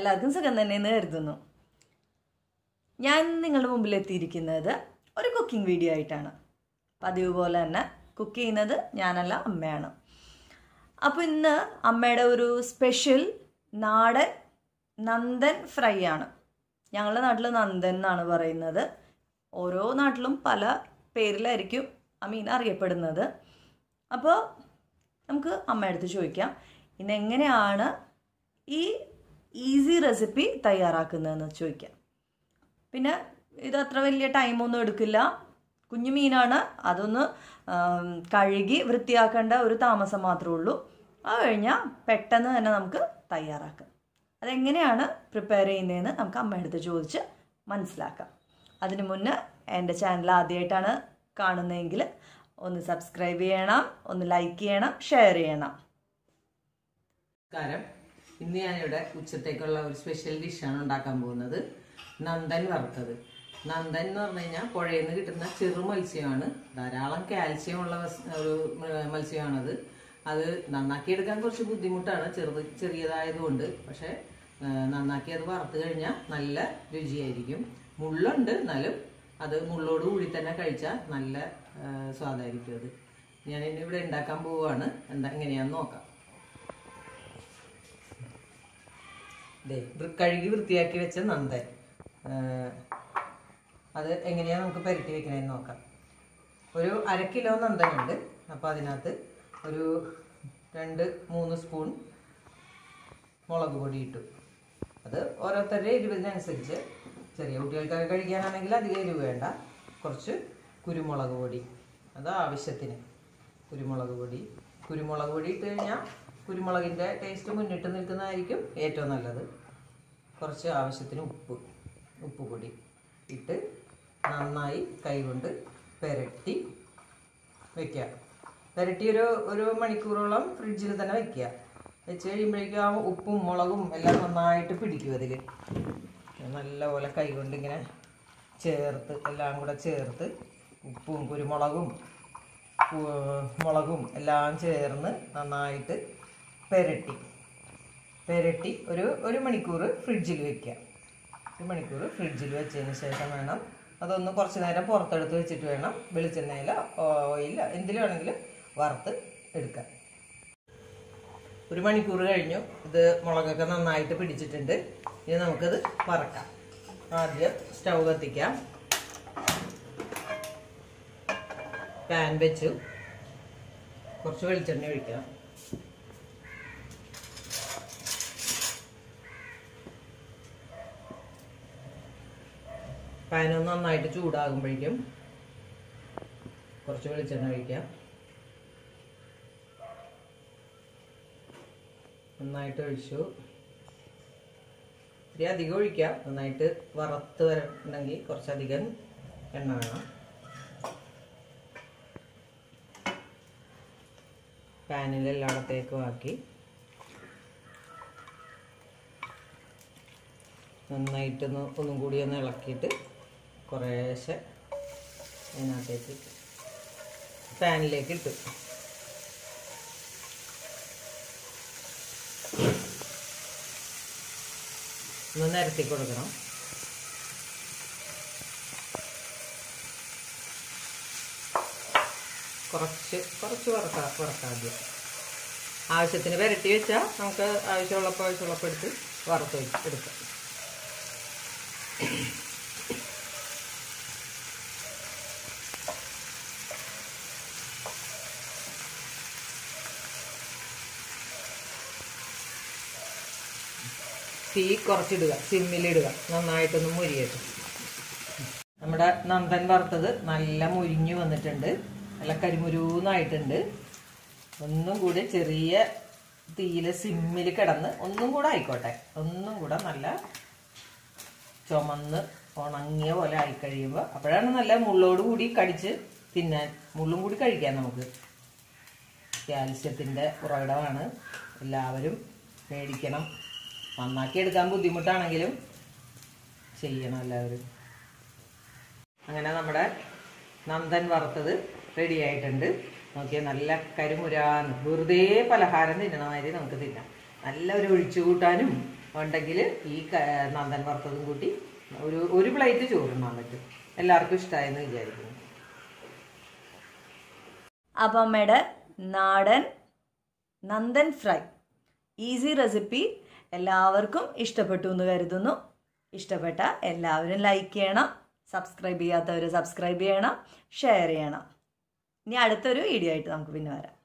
എല്ലാവർക്കും സുഖം തന്നെയെന്ന് കരുതുന്നു ഞാൻ നിങ്ങളുടെ മുമ്പിൽ എത്തിയിരിക്കുന്നത് ഒരു കുക്കിംഗ് വീഡിയോ ആയിട്ടാണ് പതിവ് പോലെ തന്നെ കുക്ക് ചെയ്യുന്നത് ഞാനല്ല അമ്മയാണ് അപ്പോൾ ഇന്ന് അമ്മയുടെ ഒരു സ്പെഷ്യൽ നാടൻ നന്ദൻ ഫ്രൈ ആണ് ഞങ്ങളുടെ നാട്ടിൽ നന്ദൻ എന്നാണ് പറയുന്നത് ഓരോ നാട്ടിലും പല പേരിലായിരിക്കും ആ മീൻ അറിയപ്പെടുന്നത് അപ്പോൾ നമുക്ക് അമ്മയടുത്ത് ചോദിക്കാം ഇന്ന് എങ്ങനെയാണ് ഈ ഈസി റെസിപ്പി തയ്യാറാക്കുന്നതെന്ന് ചോദിക്കാം പിന്നെ ഇത് അത്ര വലിയ ടൈമൊന്നും എടുക്കില്ല കുഞ്ഞു മീനാണ് അതൊന്ന് ആം, കഴുകി വൃത്തിയാക്കേണ്ട ഒരു താമസം മാത്രമേ ഉള്ളൂ അത് കഴിഞ്ഞാൽ പെട്ടെന്ന് തന്നെ നമുക്ക് തയ്യാറാക്കാം അതെങ്ങനെയാണ് പ്രിപ്പയർ ചെയ്യുന്നതെന്ന് നമുക്ക് അമ്മയടുത്ത് ചോദിച്ച് മനസ്സിലാക്കാം അതിനു മുന്നേ എൻ്റെ ചാനൽ ആദ്യമായിട്ടാണ് കാണുന്നതെങ്കിൽ ഒന്ന് സബ്സ്ക്രൈബ് ചെയ്യണം ഒന്ന് ലൈക്ക് ചെയ്യണം ഷെയർ ചെയ്യണം നമസ്കാരം ഇന്ന് ഞാനിവിടെ ഉച്ചത്തേക്കുള്ള ഒരു സ്പെഷ്യൽ ഡിഷാണ് ഉണ്ടാക്കാൻ പോകുന്നത് നന്ദൻ വറുത്തത് നന്ദൻ എന്ന് പറഞ്ഞു കഴിഞ്ഞാൽ പുഴയിൽ നിന്ന് കിട്ടുന്ന ചെറു മത്സ്യമാണ് ധാരാളം കാൽസ്യം ഉള്ള വസ്- ഒരു മ- മത്സ്യമാണത് അത് നന്നാക്കി എടുക്കാൻ കുറച്ച് ബുദ്ധിമുട്ടാണ് ചെറുത് ചെറിയതായതുകൊണ്ട് പക്ഷെ ആ, നന്നാക്കി അത് വറുത്ത് കഴിഞ്ഞാൽ നല്ല രുചിയായിരിക്കും മുള്ളുണ്ട് എന്നാലും അത് മുള്ളോട് കൂടി തന്നെ കഴിച്ചാൽ നല്ല ആ, സ്വാദായിരിക്കും അത് ഞാൻ ഇനി ഇവിടെ ഉണ്ടാക്കാൻ പോവുകയാണ് എന്താ എങ്ങനെയാന്ന് നോക്കാം ദേ, വൃ- കഴുകി വൃത്തിയാക്കി വെച്ച നന്ദൻ ആ, അത് എങ്ങനെയാണ് നമുക്ക് പുരട്ടി വെക്കണേന്ന് നോക്കാം ഒരു അര കിലോ നന്ദനുണ്ട് അപ്പോൾ അതിനകത്ത് ഒരു രണ്ട് മൂന്ന് സ്പൂൺ മുളക് പൊടി ഇട്ടു അത് ഓരോരുത്തരുടെ എരിവിനനുസരിച്ച് ചെറിയ കുട്ടികൾക്കൊക്കെ കഴിക്കാനാണെങ്കിൽ അധികം എരിവ് വേണ്ട കുറച്ച് കുരുമുളക് പൊടി അത് ആവശ്യത്തിന് കുരുമുളക് പൊടി കുരുമുളക് പൊടി ഇട്ട് കഴിഞ്ഞാൽ കുരുമുളകിൻ്റെ ടേസ്റ്റ് മുന്നിട്ട് നിൽക്കുന്നതായിരിക്കും ഏറ്റവും നല്ലത് കുറച്ച് ആവശ്യത്തിന് ഉപ്പ് ഉപ്പ് പൊടി ഇട്ട് നന്നായി കൈകൊണ്ട് പുരട്ടി വെക്കുക പുരട്ടി ഒരു ഒരു മണിക്കൂറോളം ഫ്രിഡ്ജിൽ തന്നെ വെക്കുക വെച്ച് കഴിയുമ്പോഴേക്കും ആ ഉപ്പും മുളകും എല്ലാം നന്നായിട്ട് പിടിക്കും അതിൽ നല്ലപോലെ കൈകൊണ്ട് ഇങ്ങനെ ചേർത്ത് എല്ലാം കൂടെ ചേർത്ത് ഉപ്പും കുരുമുളകും ഉ- മുളകും എല്ലാം ചേർന്ന് നന്നായിട്ട് പുരട്ടി പുരട്ടി ഒരു ഒരു മണിക്കൂർ ഫ്രിഡ്ജിൽ വെക്കുക ഒരു മണിക്കൂർ ഫ്രിഡ്ജിൽ വെച്ചതിന് ശേഷം വേണം അതൊന്ന് കുറച്ച് നേരം പുറത്തെടുത്ത് വെച്ചിട്ട് വേണം വെളിച്ചെണ്ണയിൽ ഓയിൽ എന്തിൽ വേണമെങ്കിലും വറുത്ത് എടുക്കാൻ ഒരു മണിക്കൂർ കഴിഞ്ഞു ഇത് മുളകൊക്കെ നന്നായിട്ട് പിടിച്ചിട്ടുണ്ട് ഇനി നമുക്കത് വറക്കാം ആദ്യം സ്റ്റൗ കത്തിക്കാം പാൻ വെച്ചു കുറച്ച് വെളിച്ചെണ്ണ ഒഴിക്കാം പാനൊന്ന് നന്നായിട്ട് ചൂടാകുമ്പോഴേക്കും കുറച്ച് വെളിച്ചെണ്ണ ഒഴിക്കാം നന്നായിട്ട് ഒഴിച്ചു ഇത്തിരി അധികം ഒഴിക്കാം നന്നായിട്ട് വറുത്ത് വരണമെങ്കിൽ കുറച്ചധികം എണ്ണ വേണം പാനിൽ എല്ലായിടത്തേക്കും ആക്കി നന്നായിട്ടൊന്ന് ഒന്നും കൂടി ഒന്ന് ഇളക്കിയിട്ട് കുറേശ്ശെ അതിനകത്തേക്ക് പാനിലേക്ക് ഇട്ടു ഒന്ന് നിരത്തി കൊടുക്കണം കുറച്ച് കുറച്ച് വറക്കാം വറക്കാദ്യം ആവശ്യത്തിന് പുരട്ടി വെച്ചാൽ നമുക്ക് ആവശ്യമുള്ളപ്പോൾ ആവശ്യമുള്ളപ്പോൾ എടുത്ത് വറുത്ത് വെച്ച് എടുക്കാം തീ കുറച്ചിടുക സിമ്മിലിടുക നന്നായിട്ടൊന്ന് മുരിയട്ടെ നമ്മുടെ നന്ദൻ വറുത്തത് നല്ല മുരിഞ്ഞു വന്നിട്ടുണ്ട് നല്ല കരിമുരൂന്നായിട്ടുണ്ട് ഒന്നും കൂടി ചെറിയ തീയില് സിമ്മിൽ കിടന്ന് ഒന്നും കൂടെ ആയിക്കോട്ടെ ഒന്നും കൂടെ നല്ല ചുമന്ന് ഉണങ്ങിയ പോലെ ആയിക്കഴിയുമ്പോൾ അപ്പോഴാണ് നല്ല മുള്ളോട് കൂടി കടിച്ച് തിന്നാൻ മുള്ളും കൂടി കഴിക്കാം നമുക്ക് കാൽസ്യത്തിൻ്റെ ഉറവിടമാണ് എല്ലാവരും മേടിക്കണം നന്നാക്കി എടുക്കാൻ ബുദ്ധിമുട്ടാണെങ്കിലും ചെയ്യണം എല്ലാവരും അങ്ങനെ നമ്മുടെ നന്ദൻ വറുത്തത് റെഡി ആയിട്ടുണ്ട് നോക്കിയാൽ നല്ല കരിമുരാന്ന് വെറുതെ പലഹാരം തിന്നണ മാതിരി നമുക്ക് തിന്നാം നല്ല ഒരു ഒഴിച്ചു കൂട്ടാനും ഉണ്ടെങ്കിൽ ഈ ക- നന്ദൻ വറുത്തതും കൂട്ടി ഒരു ഒരു പ്ലേറ്റ് ചോറുണ്ണാൻ പറ്റും എല്ലാവർക്കും ഇഷ്ടമായെന്ന് വിചാരിക്കുന്നു അപ്പം അമ്മയുടെ നാടൻ നന്ദൻ ഫ്രൈ ഈസി റെസിപ്പി എല്ലാവർക്കും ഇഷ്ടപ്പെട്ടു എന്ന് കരുതുന്നു ഇഷ്ടപ്പെട്ട എല്ലാവരും ലൈക്ക് ചെയ്യണം സബ്സ്ക്രൈബ് ചെയ്യാത്തവർ സബ്സ്ക്രൈബ് ചെയ്യണം ഷെയർ ചെയ്യണം ഇനി അടുത്തൊരു വീഡിയോ ആയിട്ട് നമുക്ക് പിന്നെ വരാം